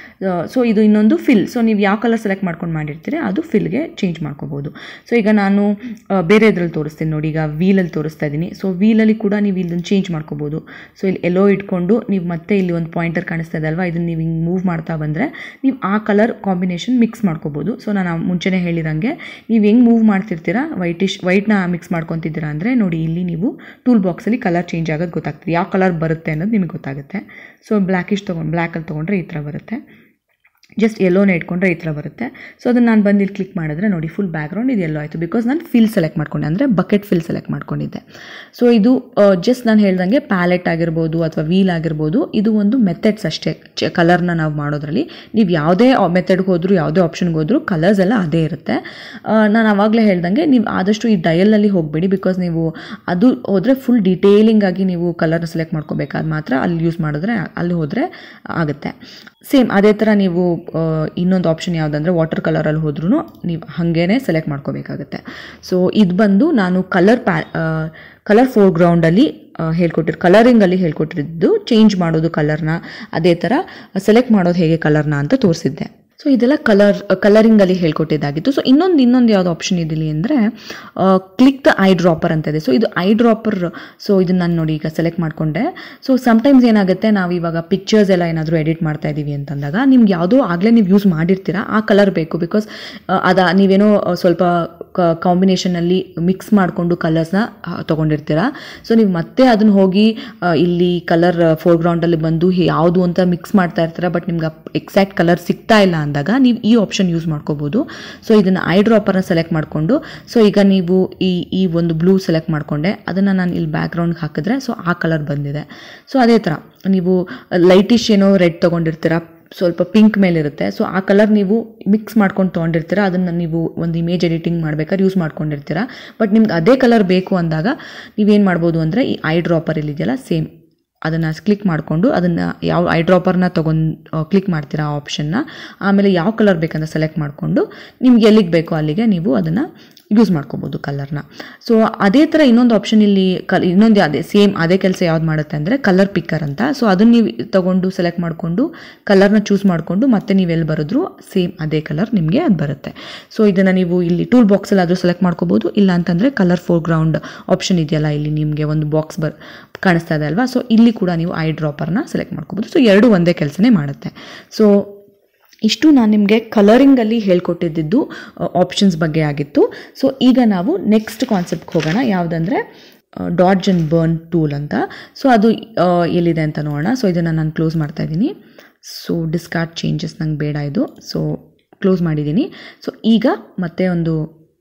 ಸೊ ಇದು ಇನ್ನೊಂದು ಫಿಲ್ ಸೊ ನೀವು ಯಾವ ಕಲರ್ ಸೆಲೆಕ್ಟ್ ಮಾಡ್ಕೊಂಡು ಮಾಡಿರ್ತೀರಿ ಅದು ಫಿಲ್ಗೆ ಚೇಂಜ್ ಮಾಡ್ಕೋಬೋದು ಸೊ ಈಗ ನಾನು ಆ, ಬೇರೆ ಇದ್ರಲ್ಲಿ ತೋರಿಸ್ತೀನಿ ನೋಡಿ ಈಗ ವೀಲಲ್ಲಿ ತೋರಿಸ್ತಾ ಇದ್ದೀನಿ ಸೊ ವೀಲಲ್ಲಿ ಕೂಡ ನೀವು ಇದನ್ನು ಚೇಂಜ್ ಮಾಡ್ಕೋಬೋದು ಸೊ ಇಲ್ಲಿ ಎಲ್ಲೋ ಇಟ್ಕೊಂಡು ನೀವು ಮತ್ತೆ ಇಲ್ಲಿ ಒಂದು ಪಾಯಿಂಟರ್ ಕಾಣಿಸ್ತಾ ಇದೆ ಅಲ್ವಾ ಇದನ್ನು ನೀವು ಹಿಂಗೆ ಮೂವ್ ಮಾಡ್ತಾ ಬಂದರೆ ನೀವು ಆ ಕಲರ್ ಕಾಂಬಿನೇಷನ್ ಮಿಕ್ಸ್ ಮಾಡ್ಕೋಬೋದು ಸೊ ನಾನು ಆ ಮುಂಚೆನೇ ಹೇಳಿದಂಗೆ ನೀವು ಹೆಂಗೆ ಮೂವ್ ಮಾಡ್ತಿರ್ತೀರಾ ವೈಟಿಶ್ ವೈಟ್ನ ಮಿಕ್ಸ್ ಮಾಡ್ಕೊತಿದ್ದೀರಾ ಅಂದರೆ ನೋಡಿ ಇಲ್ಲಿ ನೀವು ಟೂಲ್ ಬಾಕ್ಸಲ್ಲಿ ಕಲರ್ ಚೇಂಜ್ ಆಗೋದು ಗೊತ್ತಾಗ್ತದೆ ಯಾವ ಕಲರ್ ಬರುತ್ತೆ ಅನ್ನೋದು ನಿಮಗೆ ಗೊತ್ತಾಗುತ್ತೆ ಸೊ ಬ್ಲ್ಯಾಕಿಶ್ ತೊಗೊಂಡು ಬ್ಲ್ಯಾಕಲ್ಲಿ ತೊಗೊಂಡ್ರೆ ಈ ಥರ ಬರುತ್ತೆ ಜಸ್ಟ್ ಎಲ್ಲೋನೇ ಇಟ್ಕೊಂಡ್ರೆ ಈ ಥರ ಬರುತ್ತೆ ಸೊ ಅದನ್ನು ನಾನು ಬಂದು ಇಲ್ಲಿ ಕ್ಲಿಕ್ ಮಾಡಿದ್ರೆ ನೋಡಿ ಫುಲ್ ಬ್ಯಾಕ್ಗ್ರೌಂಡ್ ಇದು ಎಲ್ಲೋ ಆಯಿತು ಬಿಕಾಸ್ ನಾನು ಫಿಲ್ ಸೆಲೆಕ್ಟ್ ಮಾಡ್ಕೊಂಡೆ ಅಂದರೆ ಬಕೆಟ್ ಫಿಲ್ ಸೆಲೆಕ್ಟ್ ಮಾಡ್ಕೊಂಡಿದ್ದೆ ಸೊ ಇದು ಜಸ್ಟ್ ನಾನು ಹೇಳ್ದಂಗೆ ಪ್ಯಾಲೆಟ್ ಆಗಿರ್ಬೋದು ಅಥವಾ ವೀಲ್ ಆಗಿರ್ಬೋದು ಇದು ಒಂದು ಮೆಥಡ್ಸ್ ಅಷ್ಟೇ ಚ ಕಲರ್ನ ನಾವು ಮಾಡೋದ್ರಲ್ಲಿ ನೀವು ಯಾವುದೇ ಮೆಥಡ್ಗೆ ಹೋದರೂ ಯಾವುದೇ ಆಪ್ಷನ್ಗೆ ಹೋದರೂ ಕಲರ್ಸ್ ಎಲ್ಲ ಅದೇ ಇರುತ್ತೆ ನಾನು ಆವಾಗಲೇ ಹೇಳ್ದಂಗೆ ನೀವು ಆದಷ್ಟು ಈ ಡಯಲಲ್ಲಿ ಹೋಗಬೇಡಿ ಬಿಕಾಸ್ ನೀವು ಅದು ಹೋದರೆ ಫುಲ್ ಡೀಟೇಲಿಂಗ್ ಆಗಿ ನೀವು ಕಲರ್ನ ಸೆಲೆಕ್ಟ್ ಮಾಡ್ಕೋಬೇಕಾದ್ರೆ ಮಾತ್ರ ಅಲ್ಲಿ ಯೂಸ್ ಮಾಡಿದ್ರೆ ಅಲ್ಲಿ ಹೋದರೆ ಆಗುತ್ತೆ ಸೇಮ್ ಅದೇ ಥರ ನೀವು ಆ, ಇನ್ನೊಂದು ಆಪ್ಷನ್ ಯಾವುದಂದ್ರೆ ವಾಟರ್ ಕಲರಲ್ಲಿ ಹೋದ್ರೂ ನೀವು ಹಾಗೇನೆ ಸೆಲೆಕ್ಟ್ ಮಾಡ್ಕೋಬೇಕಾಗುತ್ತೆ ಸೊ ಇದು ಬಂದು ನಾನು ಕಲರ್ ಪ್ಯಾ ಕಲರ್ ಫೋರ್ಗ್ರೌಂಡಲ್ಲಿ ಹೇಳ್ಕೊಟ್ಟಿರ್ ಕಲರಿಂಗಲ್ಲಿ ಹೇಳ್ಕೊಟ್ಟಿದ್ದು ಚೇಂಜ್ ಮಾಡೋದು ಕಲರ್ನ ಅದೇ ಥರ ಸೆಲೆಕ್ಟ್ ಮಾಡೋದು ಹೇಗೆ ಕಲರ್ನ ಅಂತ ತೋರಿಸಿದ್ದೆ ಸೊ ಇದೆಲ್ಲ ಕಲರ್ ಕಲರಿಂಗಲ್ಲಿ ಹೇಳ್ಕೊಟ್ಟಿದ್ದಾಗಿತ್ತು ಸೊ ಇನ್ನೊಂದು ಇನ್ನೊಂದು ಯಾವ್ದು ಆಪ್ಷನ್ ಇದಿಲ್ಲ ಅಂದರೆ ಕ್ಲಿಕ್ ದ ಐ ಡ್ರಾಪರ್ ಅಂತ ಇದೆ ಸೊ ಇದು ಐ ಡ್ರಾಪರ್ ಸೊ ಇದನ್ನ ನಾನು ನೋಡಿ ಈಗ ಸೆಲೆಕ್ಟ್ ಮಾಡಿಕೊಂಡೆ ಸೊ ಸಮ್ಟೈಮ್ಸ್ ಏನಾಗುತ್ತೆ ನಾವು ಇವಾಗ ಪಿಕ್ಚರ್ಸ್ ಎಲ್ಲ ಏನಾದರೂ ಎಡಿಟ್ ಮಾಡ್ತಾ ಇದ್ದೀವಿ ಅಂತಂದಾಗ ನಿಮ್ಗೆ ಯಾವುದೋ ಆಗಲೇ ನೀವು ಯೂಸ್ ಮಾಡಿರ್ತೀರಾ ಆ ಕಲರ್ ಬೇಕು ಬಿಕಾಸ್ ಅದ ನೀವೇನೋ ಆ, ಸ್ವಲ್ಪ ಕಾಂಬಿನೇಷನಲ್ಲಿ ಮಿಕ್ಸ್ ಮಾಡಿಕೊಂಡು ಕಲರ್ಸ್ನ ತೊಗೊಂಡಿರ್ತೀರಾ ಸೊ ನೀವು ಮತ್ತೆ ಅದನ್ನ ಹೋಗಿ ಆ, ಇಲ್ಲಿ ಕಲರ್ ಫೋರ್ಗ್ರೌಂಡಲ್ಲಿ ಬಂದು ಯಾವುದು ಅಂತ ಮಿಕ್ಸ್ ಮಾಡ್ತಾ ಇರ್ತೀರಾ ಬಟ್ ನಿಮ್ಗೆ ಎಕ್ಸಾಕ್ಟ್ ಕಲರ್ ಸಿಗ್ತಾ ಇಲ್ಲ ಅಂದಾಗ ನೀವು ಈ ಆಪ್ಷನ್ ಯೂಸ್ ಮಾಡ್ಕೋಬೋದು ಸೊ ಇದನ್ನು ಐ ಡ್ರಾಪರ್ನ ಸೆಲೆಕ್ಟ್ ಮಾಡಿಕೊಂಡು ಸೊ ಈಗ ನೀವು ಈ ಈ ಒಂದು ಬ್ಲೂ ಸೆಲೆಕ್ಟ್ ಮಾಡಿಕೊಂಡೆ ಅದನ್ನು ನಾನು ಇಲ್ಲಿ ಬ್ಯಾಕ್ಗ್ರೌಂಡ್ಗೆ ಹಾಕಿದ್ರೆ ಸೊ ಆ ಕಲರ್ ಬಂದಿದೆ ಸೊ ಅದೇ ಥರ ನೀವು ಲೈಟಿಶ್ ಏನೋ ರೆಡ್ ತೊಗೊಂಡಿರ್ತೀರಾ ಸ್ವಲ್ಪ ಪಿಂಕ್ ಮೇಲೆ ಇರುತ್ತೆ ಸೊ ಆ ಕಲರ್ ನೀವು ಮಿಕ್ಸ್ ಮಾಡ್ಕೊಂಡು ತೊಗೊಂಡಿರ್ತೀರಾ ಅದನ್ನು ನೀವು ಒಂದು ಇಮೇಜ್ ಎಡಿಟಿಂಗ್ ಮಾಡ್ಬೇಕಾದ್ರೆ ಯೂಸ್ ಮಾಡ್ಕೊಂಡಿರ್ತೀರಾ ಬಟ್ ನಿಮ್ಗೆ ಅದೇ ಕಲರ್ ಬೇಕು ಅಂದಾಗ ನೀವೇನು ಮಾಡ್ಬೋದು ಅಂದರೆ ಈ ಐ ಡ್ರಾಪರ್ ಇದೆಯಲ್ಲ ಸೇಮ್ ಅದನ್ನು ಕ್ಲಿಕ್ ಮಾಡಿಕೊಂಡು ಅದನ್ನು ಯಾವ ಐ ಡ್ರಾಪರ್ನ ತೊಗೊಂಡು ಕ್ಲಿಕ್ ಮಾಡ್ತೀರಾ ಆ ಆಪ್ಷನ್ನ ಆಮೇಲೆ ಯಾವ ಕಲರ್ ಬೇಕಂತ ಸೆಲೆಕ್ಟ್ ಮಾಡಿಕೊಂಡು ನಿಮ್ಗೆ ಎಲ್ಲಿಗೆ ಬೇಕೋ ಅಲ್ಲಿಗೆ ನೀವು ಅದನ್ನು ಯೂಸ್ ಮಾಡ್ಕೋಬೋದು ಕಲರ್ನ ಸೊ ಅದೇ ಥರ ಇನ್ನೊಂದು ಆಪ್ಷನ್ ಇಲ್ಲಿ ಕಲ್ ಇನ್ನೊಂದು ಅದೇ ಸೇಮ್ ಅದೇ ಕೆಲಸ ಯಾವ್ದು ಮಾಡುತ್ತೆ ಅಂದರೆ ಕಲರ್ ಪಿಕ್ಕರ್ ಅಂತ ಸೊ ಅದನ್ನು ನೀವು ತಗೊಂಡು ಸೆಲೆಕ್ಟ್ ಮಾಡಿಕೊಂಡು ಕಲರ್ನ ಚೂಸ್ ಮಾಡಿಕೊಂಡು ಮತ್ತೆ ನೀವು ಎಲ್ಲಿ ಬರೆದ್ರು ಸೇಮ್ ಅದೇ ಕಲರ್ ನಿಮಗೆ ಅದು ಬರುತ್ತೆ ಸೊ ಇದನ್ನು ನೀವು ಇಲ್ಲಿ ಟೂಲ್ ಬಾಕ್ಸಲ್ಲಿ ಆದರೂ ಸೆಲೆಕ್ಟ್ ಮಾಡ್ಕೋಬೋದು ಇಲ್ಲ ಅಂತಂದರೆ ಕಲರ್ ಫೋರ್ಗ್ರೌಂಡ್ ಆಪ್ಷನ್ ಇದೆಯಲ್ಲ ಇಲ್ಲಿ ನಿಮಗೆ ಒಂದು ಬಾಕ್ಸ್ ಬರ್ ಕಾಣಿಸ್ತಾ ಇದೆ ಅಲ್ವಾ ಸೊ ಇಲ್ಲಿ ಕೂಡ ನೀವು ಐ ಡ್ರಾಪರ್ನ ಸೆಲೆಕ್ಟ್ ಮಾಡ್ಕೋಬೋದು ಸೊ ಎರಡು ಒಂದೇ ಕೆಲಸನೇ ಮಾಡುತ್ತೆ ಸೊ ಇಷ್ಟು ನಾನು ನಿಮಗೆ ಕಲರಿಂಗಲ್ಲಿ ಹೇಳ್ಕೊಟ್ಟಿದ್ದು ಆಪ್ಷನ್ಸ್ ಬಗ್ಗೆ ಆಗಿತ್ತು ಸೊ ಈಗ ನಾವು ನೆಕ್ಸ್ಟ್ ಕಾನ್ಸೆಪ್ಟ್ಗೆ ಹೋಗೋಣ ಯಾವುದಂದ್ರೆ ಡಾಡ್ಜ್ ಆ್ಯಂಡ್ ಬರ್ನ್ ಟೂಲ್ ಅಂತ ಸೊ ಅದು ಆ, ಎಲ್ಲಿದೆ ಅಂತ ನೋಡೋಣ ಸೊ ಇದನ್ನು ನಾನು ಕ್ಲೋಸ್ ಮಾಡ್ತಾ ಇದ್ದೀನಿ ಸೊ ಡಿಸ್ಕಾರ್ಡ್ ಚೇಂಜಸ್ ನಂಗೆ ಬೇಡ ಇದು ಸೊ ಕ್ಲೋಸ್ ಮಾಡಿದ್ದೀನಿ ಸೊ ಈಗ ಮತ್ತೆ ಒಂದು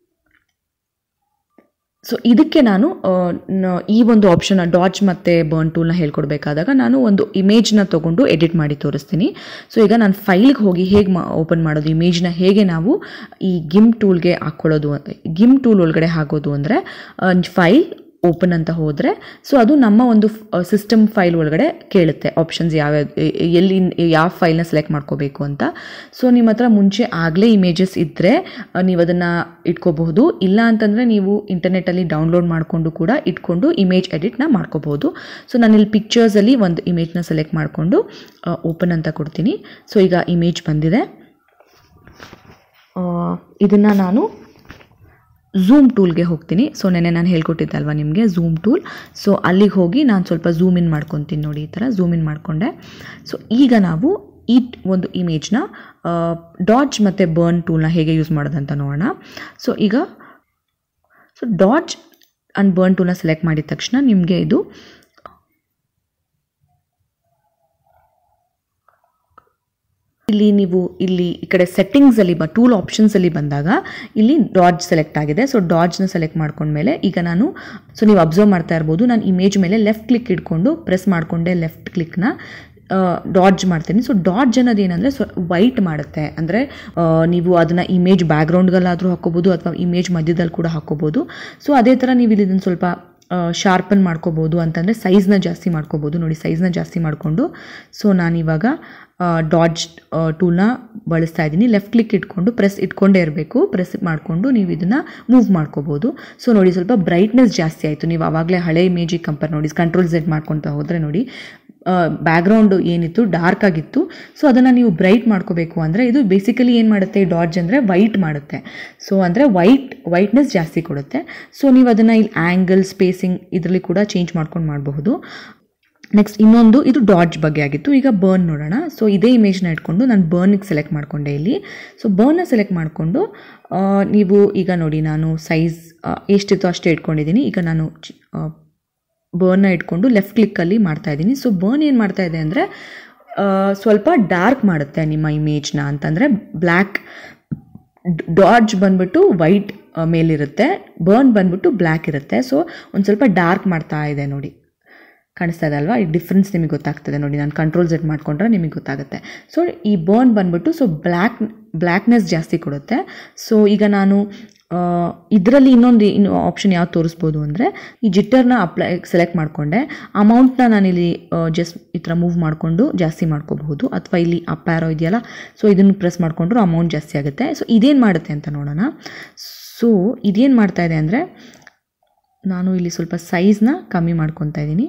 ಸೊ ಇದಕ್ಕೆ ನಾನು ಆ, ನ- ಈ ಒಂದು ಆಪ್ಷನ್ ಡಾಜ್ ಮತ್ತು ಬರ್ನ್ ಟೂಲ್ನ ಹೇಳ್ಕೊಡ್ಬೇಕಾದಾಗ ನಾನು ಒಂದು ಇಮೇಜ್ನ ತೊಗೊಂಡು ಎಡಿಟ್ ಮಾಡಿ ತೋರಿಸ್ತೀನಿ ಸೊ ಈಗ ನಾನು ಫೈಲ್ಗೆ ಹೋಗಿ ಹೇಗೆ ಮಾ ಓಪನ್ ಮಾಡೋದು ಇಮೇಜ್ನ ಹೇಗೆ ನಾವು ಈ ಗಿಮ್ ಟೂಲ್ಗೆ ಹಾಕ್ಕೊಳ್ಳೋದು ಗಿಮ್ ಟೂಲ್ ಒಳಗಡೆ ಹಾಕೋದು ಅಂದರೆ ಫೈಲ್ ಓಪನ್ ಅಂತ ಹೋದರೆ ಸೊ ಅದು ನಮ್ಮ ಒಂದು ಸಿಸ್ಟಮ್ ಫೈಲ್ ಒಳಗಡೆ ಕೇಳುತ್ತೆ ಆಪ್ಷನ್ಸ್ ಯಾವ್ಯಾವ ಎಲ್ಲಿ ಯಾವ ಫೈಲ್ನ ಸೆಲೆಕ್ಟ್ ಮಾಡ್ಕೋಬೇಕು ಅಂತ ಸೊ ನಿಮ್ಮ ಹತ್ರ ಮುಂಚೆ ಆಗಲೇ ಇಮೇಜಸ್ ಇದ್ದರೆ ನೀವು ಅದನ್ನು ಇಟ್ಕೋಬಹುದು ಇಲ್ಲ ಅಂತಂದರೆ ನೀವು ಇಂಟರ್ನೆಟ್ಟಲ್ಲಿ ಡೌನ್ಲೋಡ್ ಮಾಡಿಕೊಂಡು ಕೂಡ ಇಟ್ಕೊಂಡು ಇಮೇಜ್ ಎಡಿಟ್ನ ಮಾಡ್ಕೋಬಹುದು ಸೊ ನಾನು ಇಲ್ಲಿ ಪಿಕ್ಚರ್ಸಲ್ಲಿ ಒಂದು ಇಮೇಜ್ನ ಸೆಲೆಕ್ಟ್ ಮಾಡಿಕೊಂಡು ಓಪನ್ ಅಂತ ಕೊಡ್ತೀನಿ ಸೊ ಈಗ ಇಮೇಜ್ ಬಂದಿದೆ ಇದನ್ನು ನಾನು ಝೂಮ್ ಟೂಲ್ಗೆ ಹೋಗ್ತೀನಿ ಸೊ ನೆನೆ ನಾನು ಹೇಳ್ಕೊಟ್ಟಿದ್ದೆ ಅಲ್ವಾ ನಿಮಗೆ ಝೂಮ್ ಟೂಲ್ ಸೊ ಅಲ್ಲಿಗೆ ಹೋಗಿ ನಾನು ಸ್ವಲ್ಪ ಝೂಮ್ ಇನ್ ಮಾಡ್ಕೊತೀನಿ ನೋಡಿ ಈ ಥರ ಝೂಮ್ ಇನ್ ಮಾಡಿಕೊಂಡೆ ಸೊ ಈಗ ನಾವು ಈ ಒಂದು ಇಮೇಜ್ನ ಡಾಡ್ಜ್ ಮತ್ತು ಬರ್ನ್ ಟೂಲ್ನ ಹೇಗೆ ಯೂಸ್ ಮಾಡೋದಂತ ನೋಡೋಣ ಸೊ ಈಗ ಸೊ ಡಾಡ್ಜ್ ಆ್ಯಂಡ್ ಬರ್ನ್ ಟೂಲ್ನ ಸೆಲೆಕ್ಟ್ ಮಾಡಿದ ತಕ್ಷಣ ನಿಮಗೆ ಇದು ಇಲ್ಲಿ ನೀವು ಇಲ್ಲಿ ಈ ಕಡೆ ಸೆಟ್ಟಿಂಗ್ಸಲ್ಲಿ ಬ ಟೂಲ್ ಆಪ್ಷನ್ಸಲ್ಲಿ ಬಂದಾಗ ಇಲ್ಲಿ ಡಾಡ್ಜ್ ಸೆಲೆಕ್ಟ್ ಆಗಿದೆ ಸೊ ಡಾಡ್ಜ್ನ ಸೆಲೆಕ್ಟ್ ಮಾಡ್ಕೊಂಡ್ಮೇಲೆ ಈಗ ನಾನು ಸೊ ನೀವು ಅಬ್ಸರ್ವ್ ಮಾಡ್ತಾ ಇರ್ಬೋದು ನಾನು ಇಮೇಜ್ ಮೇಲೆ ಲೆಫ್ಟ್ ಕ್ಲಿಕ್ ಇಟ್ಕೊಂಡು ಪ್ರೆಸ್ ಮಾಡಿಕೊಂಡೆ ಲೆಫ್ಟ್ ಕ್ಲಿಕ್ನ ಡಾಡ್ಜ್ ಮಾಡ್ತೀನಿ ಸೊ ಡಾಡ್ಜ್ ಅನ್ನೋದು ಏನಂದರೆ ಸೊ ವೈಟ್ ಮಾಡುತ್ತೆ ಅಂದರೆ ನೀವು ಅದನ್ನು ಇಮೇಜ್ ಬ್ಯಾಕ್ಗ್ರೌಂಡ್ಗಲ್ಲಾದರೂ ಹಾಕೋಬೋದು ಅಥವಾ ಇಮೇಜ್ ಮಧ್ಯದಲ್ಲಿ ಕೂಡ ಹಾಕೋಬೋದು ಸೊ ಅದೇ ಥರ ನೀವು ಇಲ್ಲಿ ಇದನ್ನು ಸ್ವಲ್ಪ ಶಾರ್ಪನ್ ಮಾಡ್ಕೋಬೋದು ಅಂತಂದರೆ ಸೈಜ್ನ ಜಾಸ್ತಿ ಮಾಡ್ಕೋಬೋದು ನೋಡಿ ಸೈಜ್ನ ಜಾಸ್ತಿ ಮಾಡಿಕೊಂಡು ಸೊ ನಾನಿವಾಗ ಡಾಡ್ಜ್ ಟೂಲ್ನ ಬಳಸ್ತಾ ಇದ್ದೀನಿ ಲೆಫ್ಟ್ ಕ್ಲಿಕ್ ಇಟ್ಕೊಂಡು ಪ್ರೆಸ್ ಇಟ್ಕೊಂಡೇ ಇರಬೇಕು ಪ್ರೆಸ್ ಮಾಡಿಕೊಂಡು ನೀವು ಇದನ್ನು ಮೂವ್ ಮಾಡ್ಕೋಬೋದು ಸೊ ನೋಡಿ ಸ್ವಲ್ಪ ಬ್ರೈಟ್ನೆಸ್ ಜಾಸ್ತಿ ಆಯಿತು ನೀವು ಆವಾಗಲೇ ಹಳೆ ಇಮೇಜಿಗೆ ಕಂಪೇರ್ ನೋಡಿ ಕಂಟ್ರೋಲ್ ಝೆಡ್ ಮಾಡ್ಕೊತಾ ಹೋದರೆ ನೋಡಿ ಬ್ಯಾಕ್ಗ್ರೌಂಡು ಏನಿತ್ತು ಡಾರ್ಕ್ ಆಗಿತ್ತು ಸೊ ಅದನ್ನು ನೀವು ಬ್ರೈಟ್ ಮಾಡ್ಕೋಬೇಕು ಅಂದರೆ ಇದು ಬೇಸಿಕಲಿ ಏನು ಮಾಡುತ್ತೆ ಈ ಡಾಡ್ಜ್ ಅಂದರೆ ವೈಟ್ ಮಾಡುತ್ತೆ ಸೊ ಅಂದರೆ ವೈಟ್ ವೈಟ್ನೆಸ್ ಜಾಸ್ತಿ ಕೊಡುತ್ತೆ ಸೊ ನೀವು ಅದನ್ನು ಇಲ್ಲಿ ಆ್ಯಂಗಲ್ ಸ್ಪೇಸಿಂಗ್ ಇದರಲ್ಲಿ ಕೂಡ ಚೇಂಜ್ ಮಾಡ್ಕೊಂಡು ಮಾಡಬಹುದು ನೆಕ್ಸ್ಟ್ ಇನ್ನೊಂದು ಇದು ಡಾಡ್ಜ್ ಬಗ್ಗೆ ಆಗಿತ್ತು ಈಗ ಬರ್ನ್ ನೋಡೋಣ ಸೊ ಇದೇ ಇಮೇಜ್ನ ಇಟ್ಕೊಂಡು ನಾನು ಬರ್ನಿಗೆ ಸೆಲೆಕ್ಟ್ ಮಾಡಿಕೊಂಡೆ ಇಲ್ಲಿ ಸೊ ಬರ್ನ್ನ ಸೆಲೆಕ್ಟ್ ಮಾಡಿಕೊಂಡು ನೀವು ಈಗ ನೋಡಿ ನಾನು ಸೈಜ್ ಎಷ್ಟಿತ್ತು ಅಷ್ಟೇ ಇಟ್ಕೊಂಡಿದ್ದೀನಿ ಈಗ ನಾನು ಚಿ- ಆ, ಬರ್ನ ಇಟ್ಕೊಂಡು ಲೆಫ್ಟ್ ಕ್ಲಿಕ್ಕಲ್ಲಿ ಮಾಡ್ತಾ ಇದ್ದೀನಿ ಸೊ ಬರ್ನ್ ಏನು ಮಾಡ್ತಾ ಇದೆ ಅಂದರೆ ಸ್ವಲ್ಪ ಡಾರ್ಕ್ ಮಾಡುತ್ತೆ ನಿಮ್ಮ ಇಮೇಜ್ನ ಅಂತಂದರೆ ಬ್ಲ್ಯಾಕ್ ಡಾಡ್ಜ್ ಬಂದ್ಬಿಟ್ಟು ವೈಟ್ ಮೇಲಿರುತ್ತೆ ಬರ್ನ್ ಬಂದ್ಬಿಟ್ಟು ಬ್ಲ್ಯಾಕ್ ಇರುತ್ತೆ ಸೊ ಒಂದು ಸ್ವಲ್ಪ ಡಾರ್ಕ್ ಮಾಡ್ತಾ ಇದೆ ನೋಡಿ ಕಾಣಿಸ್ತಾ ಇದೆ ಅಲ್ವಾ ಈ ಡಿಫ್ರೆನ್ಸ್ ನಿಮಗೆ ಗೊತ್ತಾಗ್ತದೆ ನೋಡಿ ನಾನು ಕಂಟ್ರೋಲ್ ಸೆಟ್ ಮಾಡ್ಕೊಂಡ್ರೆ ನಿಮಗೆ ಗೊತ್ತಾಗುತ್ತೆ ಸೊ ಈ ಬರ್ನ್ ಬಂದ್ಬಿಟ್ಟು ಸೊ ಬ್ಲ್ಯಾಕ್ ಬ್ಲ್ಯಾಕ್ನೆಸ್ ಜಾಸ್ತಿ ಕೊಡುತ್ತೆ ಸೊ ಈಗ ನಾನು ಇದರಲ್ಲಿ ಇನ್ನೊಂದು ಇನ್ನು ಆಪ್ಷನ್ ಯಾವ್ದು ತೋರಿಸ್ಬೋದು ಅಂದರೆ ಈ ಜಿಟ್ಟರ್ನ ಅಪ್ಲೈ ಸೆಲೆಕ್ಟ್ ಮಾಡಿಕೊಂಡೆ ಅಮೌಂಟ್ನ ನಾನಿಲ್ಲಿ ಜಸ್ಟ್ ಈ ಥರ ಮೂವ್ ಮಾಡಿಕೊಂಡು ಜಾಸ್ತಿ ಮಾಡ್ಕೋಬಹುದು ಅಥವಾ ಇಲ್ಲಿ ಅಪ್ ಆರೋ ಇದೆಯಲ್ಲ ಸೊ ಇದನ್ನು ಪ್ರೆಸ್ ಮಾಡಿಕೊಂಡ್ರು ಅಮೌಂಟ್ ಜಾಸ್ತಿ ಆಗುತ್ತೆ ಸೊ ಇದೇನು ಮಾಡುತ್ತೆ ಅಂತ ನೋಡೋಣ ಸೊ ಇದೇನು ಮಾಡ್ತಾ ಇದೆ ಅಂದರೆ ನಾನು ಇಲ್ಲಿ ಸ್ವಲ್ಪ ಸೈಜ್ನ ಕಮ್ಮಿ ಮಾಡ್ಕೊತಾ ಇದ್ದೀನಿ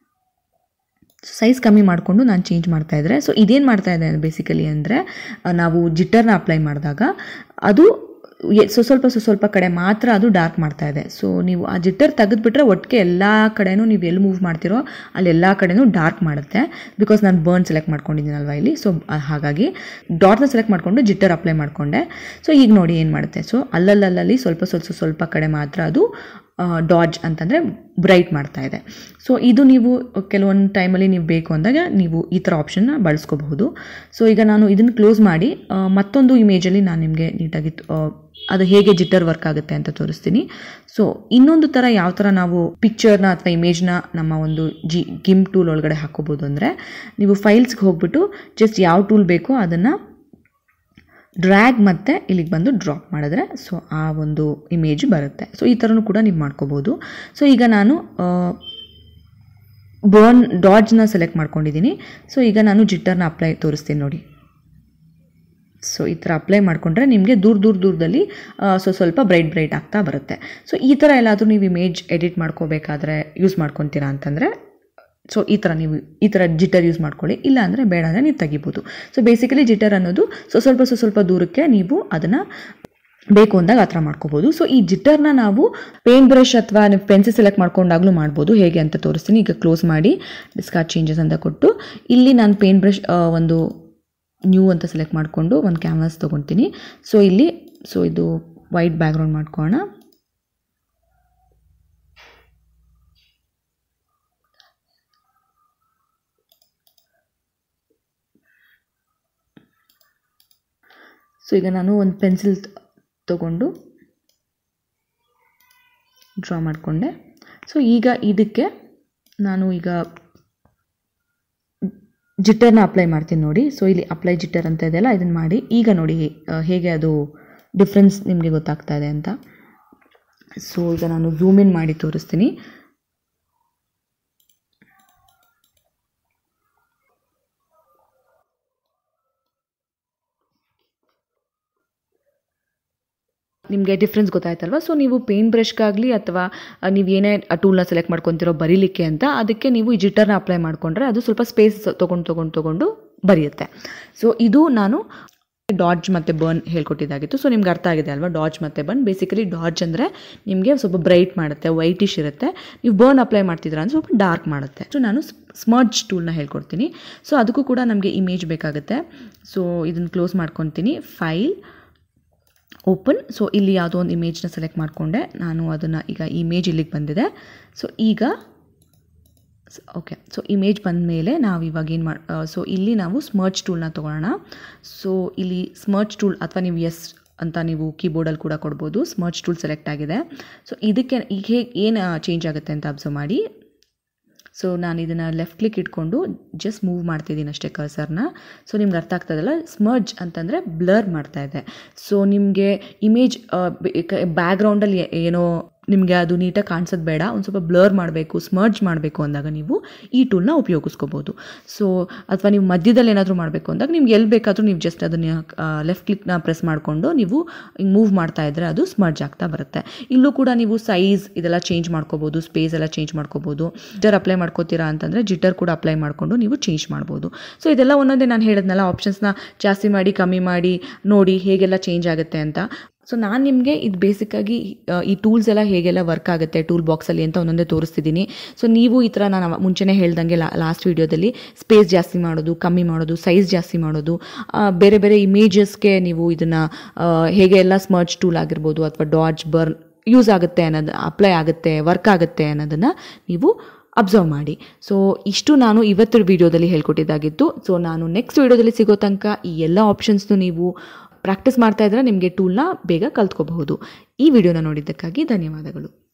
ಸೈಜ್ ಕಮ್ಮಿ ಮಾಡಿಕೊಂಡು ನಾನು ಚೇಂಜ್ ಮಾಡ್ತಾ ಇದ್ದರೆ ಸೊ ಇದೇನು ಮಾಡ್ತಾ ಇದೆ ಬೇಸಿಕಲಿ ಅಂದರೆ ನಾವು ಜಿಟ್ಟರ್ನ ಅಪ್ಲೈ ಮಾಡಿದಾಗ ಅದು ಎ- ಸೊ ಸ್ವಲ್ಪ ಸೊ ಸ್ವಲ್ಪ ಕಡೆ ಮಾತ್ರ ಅದು ಡಾರ್ಕ್ ಮಾಡ್ತಾ ಇದೆ ಸೊ ನೀವು ಆ ಜಿಟ್ಟರ್ ತೆಗೆದುಬಿಟ್ರೆ ಒಟ್ಟಿಗೆ ಎಲ್ಲ ಕಡೆನೂ ನೀವು ಎಲ್ಲಿ ಮೂವ್ ಮಾಡ್ತಿರೋ ಅಲ್ಲಿ ಎಲ್ಲ ಕಡೆನೂ ಡಾರ್ಕ್ ಮಾಡುತ್ತೆ ಬಿಕಾಸ್ ನಾನು ಬರ್ನ್ ಸೆಲೆಕ್ಟ್ ಮಾಡ್ಕೊಂಡಿದ್ದೀನಲ್ವ ಇಲ್ಲಿ ಸೊ ಹಾಗಾಗಿ ಡಾಟ್ನ ಸೆಲೆಕ್ಟ್ ಮಾಡಿಕೊಂಡು ಜಿಟ್ಟರ್ ಅಪ್ಲೈ ಮಾಡಿಕೊಂಡೆ ಸೊ ಈಗ ನೋಡಿ ಏನು ಮಾಡುತ್ತೆ ಸೊ ಅಲ್ಲಲ್ಲಲ್ಲಿ ಸ್ವಲ್ಪ ಸ್ವಲ್ಪ ಸ್ವಲ್ಪ ಕಡೆ ಮಾತ್ರ ಅದು ಡಾಡ್ಜ್ ಅಂತಂದರೆ ಬ್ರೈಟ್ ಮಾಡ್ತಾ ಇದೆ ಸೊ ಇದು ನೀವು ಕೆಲವೊಂದು ಟೈಮಲ್ಲಿ ನೀವು ಬೇಕು ಅಂದಾಗ ನೀವು ಈ ಥರ ಆಪ್ಷನ್ನ ಬಳಸ್ಕೋಬಹುದು ಸೊ ಈಗ ನಾನು ಇದನ್ನು ಕ್ಲೋಸ್ ಮಾಡಿ ಆ, ಮತ್ತೊಂದು ಇಮೇಜಲ್ಲಿ ನಾನು ನಿಮಗೆ ನೀಟಾಗಿ ಆ, ಅದು ಹೇಗೆ ಜಿಟ್ಟರ್ ವರ್ಕ್ ಆಗುತ್ತೆ ಅಂತ ತೋರಿಸ್ತೀನಿ ಸೊ ಇನ್ನೊಂದು ಥರ ಯಾವ ಥರ ನಾವು ಪಿಕ್ಚರ್ನ ಅಥವಾ ಇಮೇಜ್ನ ನಮ್ಮ ಒಂದು ಜಿ ಗಿಮ್ ಟೂಲ್ ಒಳಗಡೆ ಹಾಕೋಬೋದು ಅಂದರೆ ನೀವು ಫೈಲ್ಸ್ಗೆ ಹೋಗ್ಬಿಟ್ಟು ಜಸ್ಟ್ ಯಾವ ಟೂಲ್ ಬೇಕೋ ಅದನ್ನು ಡ್ರ್ಯಾಗ್ ಮತ್ತು ಇಲ್ಲಿಗೆ ಬಂದು ಡ್ರಾಪ್ ಮಾಡಿದ್ರೆ ಸೊ ಆ ಒಂದು ಇಮೇಜ್ ಬರುತ್ತೆ ಸೊ ಈ ಥರನೂ ಕೂಡ ನೀವು ಮಾಡ್ಕೋಬೋದು ಸೊ ಈಗ ನಾನು ಬರ್ನ್ ಡಾಡ್ಜ್ನ ಸೆಲೆಕ್ಟ್ ಮಾಡ್ಕೊಂಡಿದ್ದೀನಿ ಸೊ ಈಗ ನಾನು ಜಿಟ್ಟರ್ನ ಅಪ್ಲೈ ತೋರಿಸ್ತೀನಿ ನೋಡಿ ಸೊ ಈ ಥರ ಅಪ್ಲೈ ಮಾಡಿಕೊಂಡ್ರೆ ನಿಮಗೆ ದೂರ ದೂರ ದೂರದಲ್ಲಿ ಸೊ ಸ್ವಲ್ಪ ಬ್ರೈಟ್ ಬ್ರೈಟ್ ಆಗ್ತಾ ಬರುತ್ತೆ ಸೊ ಈ ಥರ ಎಲ್ಲಾದರೂ ನೀವು ಇಮೇಜ್ ಎಡಿಟ್ ಮಾಡ್ಕೋಬೇಕಾದ್ರೆ ಯೂಸ್ ಮಾಡ್ಕೊತೀರಾ ಅಂತಂದರೆ ಸೊ ಈ ಥರ ನೀವು ಈ ಥರ ಜಿಟರ್ ಯೂಸ್ ಮಾಡ್ಕೊಳ್ಳಿ ಇಲ್ಲ ಅಂದರೆ ಬೇಡ ಅಂದರೆ ನೀವು ತೆಗಿಬೋದು ಸೊ ಬೇಸಿಕಲಿ ಜಿಟರ್ ಅನ್ನೋದು ಸೊ ಸ್ವಲ್ಪ ಸೊ ಸ್ವಲ್ಪ ದೂರಕ್ಕೆ ನೀವು ಅದನ್ನು ಬೇಕು ಅಂದಾಗ ಆ ಥರ ಮಾಡ್ಕೋಬೋದು ಸೊ ಈ ಜಿಟ್ಟರ್ನ ನಾವು ಪೇಂಟ್ ಬ್ರಷ್ ಅಥವಾ ನೀವು ಪೆನ್ಸಿಲ್ ಸೆಲೆಕ್ಟ್ ಮಾಡ್ಕೊಂಡಾಗಲೂ ಮಾಡ್ಬೋದು ಹೇಗೆ ಅಂತ ತೋರಿಸ್ತೀನಿ ಈಗ ಕ್ಲೋಸ್ ಮಾಡಿ ಡಿಸ್ಕಾರ್ಡ್ ಚೇಂಜಸ್ ಅಂತ ಕೊಟ್ಟು ಇಲ್ಲಿ ನಾನು ಪೇಂಟ್ ಬ್ರಷ್ ಒಂದು ನ್ಯೂ ಅಂತ ಸೆಲೆಕ್ಟ್ ಮಾಡಿಕೊಂಡು ಒಂದು ಕ್ಯಾನ್ವಾಸ್ ತೊಗೊತೀನಿ ಸೊ ಇಲ್ಲಿ ಸೊ ಇದು ವೈಟ್ ಬ್ಯಾಕ್ಗ್ರೌಂಡ್ ಮಾಡ್ಕೊಳ್ಳೋಣ ಸೊ ಈಗ ನಾನು ಒಂದು ಪೆನ್ಸಿಲ್ ತಗೊಂಡು ಡ್ರಾ ಮಾಡಿಕೊಂಡೆ ಸೊ ಈಗ ಇದಕ್ಕೆ ನಾನು ಈಗ ಜಿಟ್ಟರ್ನ ಅಪ್ಲೈ ಮಾಡ್ತೀನಿ ನೋಡಿ ಸೊ ಇಲ್ಲಿ ಅಪ್ಲೈ ಜಿಟ್ಟರ್ ಅಂತ ಇದೆಯಲ್ಲ ಇದನ್ನು ಮಾಡಿ ಈಗ ನೋಡಿ ಆ, ಹೇಗೆ ಅದು ಡಿಫ್ರೆನ್ಸ್ ನಿಮಗೆ ಗೊತ್ತಾಗ್ತಾ ಇದೆ ಅಂತ ಸೊ ಈಗ ನಾನು ಝೂಮ್ ಇನ್ ಮಾಡಿ ತೋರಿಸ್ತೀನಿ ನಿಮಗೆ ಡಿಫ್ರೆನ್ಸ್ ಗೊತ್ತಾಯ್ತಲ್ವಾ ಸೊ ನೀವು ಪೇಂಟ್ ಬ್ರಷ್ಗಾಗಲಿ ಅಥವಾ ಆ, ನೀವು ಏನೇ ಆ ಟೂಲ್ನ ಸೆಲೆಕ್ಟ್ ಮಾಡ್ಕೊತಿರೋ ಬರೀಲಿಕ್ಕೆ ಅಂತ ಅದಕ್ಕೆ ನೀವು ಈ ಜಿಟ್ಟರ್ನ ಅಪ್ಲೈ ಮಾಡಿಕೊಂಡ್ರೆ ಅದು ಸ್ವಲ್ಪ ಸ್ಪೇಸ್ ತೊಗೊಂಡು ತೊಗೊಂಡು ತೊಗೊಂಡು ಬರೆಯುತ್ತೆ ಸೊ ಇದು ನಾನು ಡಾಡ್ಜ್ ಮತ್ತು ಬರ್ನ್ ಹೇಳ್ಕೊಟ್ಟಿದ್ದಾಗಿತ್ತು ಸೊ ನಿಮ್ಗೆ ಅರ್ಥ ಆಗಿದೆ ಅಲ್ವಾ ಡಾಡ್ಜ್ ಮತ್ತು ಬರ್ನ್ ಬೇಸಿಕಲಿ ಡಾಡ್ಜ್ ಅಂದರೆ ನಿಮಗೆ ಸ್ವಲ್ಪ ಬ್ರೈಟ್ ಮಾಡುತ್ತೆ ವೈಟಿಶ್ ಇರುತ್ತೆ ನೀವು ಬರ್ನ್ ಅಪ್ಲೈ ಮಾಡ್ತಿದ್ರ ಅಂದರೆ ಸ್ವಲ್ಪ ಡಾರ್ಕ್ ಮಾಡುತ್ತೆ ಸೊ ನಾನು ಸ್ಮರ್ಜ್ ಟೂಲ್ನ ಹೇಳ್ಕೊಡ್ತೀನಿ ಸೊ ಅದಕ್ಕೂ ಕೂಡ ನಮಗೆ ಇಮೇಜ್ ಬೇಕಾಗುತ್ತೆ ಸೊ ಇದನ್ನು ಕ್ಲೋಸ್ ಮಾಡ್ಕೊತೀನಿ ಫೈಲ್ ಓಪನ್ ಸೊ ಇಲ್ಲಿ ಯಾವುದೋ ಒಂದು ಇಮೇಜ್ನ ಸೆಲೆಕ್ಟ್ ಮಾಡಿಕೊಂಡೆ ನಾನು ಅದನ್ನು ಈಗ ಇಮೇಜ್ ಇಲ್ಲಿಗೆ ಬಂದಿದೆ ಸೊ ಈಗ ಓಕೆ ಸೊ ಇಮೇಜ್ ಬಂದ ಮೇಲೆ ನಾವು ಇವಾಗ ಏನು ಮಾಡಿ ಸೊ ಇಲ್ಲಿ ನಾವು ಸ್ಮರ್ಚ್ ಟೂಲ್ನ ತೊಗೊಳ್ಳೋಣ ಸೊ ಇಲ್ಲಿ ಸ್ಮರ್ಚ್ ಟೂಲ್ ಅಥವಾ ನೀವು ಎಸ್ ಅಂತ ನೀವು ಕೀಬೋರ್ಡಲ್ಲಿ ಕೂಡ ಕೊಡ್ಬೋದು ಸ್ಮರ್ಚ್ ಟೂಲ್ ಸೆಲೆಕ್ಟ್ ಆಗಿದೆ ಸೊ ಇದಕ್ಕೆ ಈಗ ಹೇಗೆ ಏನು ಚೇಂಜ್ ಆಗುತ್ತೆ ಅಂತ ಅಬ್ಸರ್ವ್ ಮಾಡಿ ಸೊ ನಾನು ಇದನ್ನು ಲೆಫ್ಟ್ ಕ್ಲಿಕ್ ಇಟ್ಕೊಂಡು ಜಸ್ಟ್ ಮೂವ್ ಮಾಡ್ತಿದ್ದೀನಿ ಅಷ್ಟೇ ಕರ್ಸರ್ನ ಸೊ ನಿಮ್ಗೆ ಅರ್ಥ ಆಗ್ತದಲ್ಲ ಸ್ಮರ್ಜ್ ಅಂತಂದರೆ ಬ್ಲರ್ ಮಾಡ್ತಾ ಇದೆ ಸೊ ನಿಮಗೆ ಇಮೇಜ್ ಬ್ಯಾಕ್ಗ್ರೌಂಡಲ್ಲಿ ಏನೋ ನಿಮಗೆ ಅದು ನೀಟಾಗಿ ಕಾಣಿಸೋದು ಬೇಡ ಒಂದು ಸ್ವಲ್ಪ ಬ್ಲರ್ ಮಾಡಬೇಕು ಸ್ಮರ್ಜ್ ಮಾಡಬೇಕು ಅಂದಾಗ ನೀವು ಈ ಟೂಲ್ನ ಉಪಯೋಗಿಸ್ಕೋಬೋದು ಸೊ ಅಥವಾ ನೀವು ಮಧ್ಯದಲ್ಲಿ ಏನಾದರೂ ಮಾಡಬೇಕು ಅಂದಾಗ ನಿಮ್ಗೆ ಎಲ್ಲಿ ಬೇಕಾದರೂ ನೀವು ಜಸ್ಟ್ ಅದನ್ನು ಲೆಫ್ಟ್ ಕ್ಲಿಕ್ನ ಪ್ರೆಸ್ ಮಾಡಿಕೊಂಡು ನೀವು ಹಿಂಗೆ ಮೂವ್ ಮಾಡ್ತಾ ಇದ್ದರೆ ಅದು ಸ್ಮರ್ಜ್ ಆಗ್ತಾ ಬರುತ್ತೆ ಇಲ್ಲೂ ಕೂಡ ನೀವು ಸೈಜ್ ಇದೆಲ್ಲ ಚೇಂಜ್ ಮಾಡ್ಕೋಬೋದು ಸ್ಪೇಸ್ ಎಲ್ಲ ಚೇಂಜ್ ಮಾಡ್ಕೋಬೋದು ಜಿಟರ್ ಅಪ್ಲೈ ಮಾಡ್ಕೋತೀರಾ ಅಂತಂದರೆ ಜಿಟರ್ ಕೂಡ ಅಪ್ಲೈ ಮಾಡಿಕೊಂಡು ನೀವು ಚೇಂಜ್ ಮಾಡ್ಬೋದು ಸೊ ಇದೆಲ್ಲ ಒಂದೊಂದೇ ನಾನು ಹೇಳಿದ್ನಲ್ಲ ಆಪ್ಷನ್ಸ್ನ ಜಾಸ್ತಿ ಮಾಡಿ ಕಮ್ಮಿ ಮಾಡಿ ನೋಡಿ ಹೇಗೆಲ್ಲ ಚೇಂಜ್ ಆಗುತ್ತೆ ಅಂತ ಸೊ ನಾನು ನಿಮಗೆ ಇದು ಬೇಸಿಕ್ಕಾಗಿ ಈ ಟೂಲ್ಸ್ ಎಲ್ಲ ಹೇಗೆಲ್ಲ ವರ್ಕ್ ಆಗುತ್ತೆ ಟೂಲ್ ಬಾಕ್ಸಲ್ಲಿ ಅಂತ ಒಂದೊಂದೇ ತೋರಿಸ್ತಿದ್ದೀನಿ ಸೊ ನೀವು ಈ ಥರ ನಾನು ಮುಂಚೆನೇ ಹೇಳ್ದಂಗೆ ಲಾಸ್ಟ್ ವೀಡಿಯೋದಲ್ಲಿ ಸ್ಪೇಸ್ ಜಾಸ್ತಿ ಮಾಡೋದು ಕಮ್ಮಿ ಮಾಡೋದು ಸೈಜ್ ಜಾಸ್ತಿ ಮಾಡೋದು ಆ, ಬೇರೆ ಬೇರೆ ಇಮೇಜಸ್ಗೆ ನೀವು ಇದನ್ನು ಹೇಗೆ ಎಲ್ಲ ಸ್ಮರ್ಚ್ ಟೂಲ್ ಆಗಿರ್ಬೋದು ಅಥವಾ ಡಾಡ್ಜ್ ಬರ್ನ್ ಯೂಸ್ ಆಗುತ್ತೆ ಅನ್ನೋದು ಅಪ್ಲೈ ಆಗುತ್ತೆ ವರ್ಕ್ ಆಗುತ್ತೆ ಅನ್ನೋದನ್ನು ನೀವು ಅಬ್ಸರ್ವ್ ಮಾಡಿ ಸೊ ಇಷ್ಟು ನಾನು ಇವತ್ತು ವಿಡಿಯೋದಲ್ಲಿ ಹೇಳ್ಕೊಟ್ಟಿದ್ದಾಗಿತ್ತು ಸೊ ನಾನು ನೆಕ್ಸ್ಟ್ ವಿಡಿಯೋದಲ್ಲಿ ಸಿಗೋ ತನಕ ಈ ಎಲ್ಲ ಆಪ್ಷನ್ಸ್ನು ನೀವು ಪ್ರಾಕ್ಟೀಸ್ ಮಾಡ್ತಾ ಇದ್ರೆ ನಿಮಗೆ ಟೂಲ್ನ ಬೇಗ ಕಲ್ತ್ಕೋಬಹುದು ಈ ವಿಡಿಯೋನ ನೋಡಿದ್ದಕ್ಕಾಗಿ ಧನ್ಯವಾದಗಳು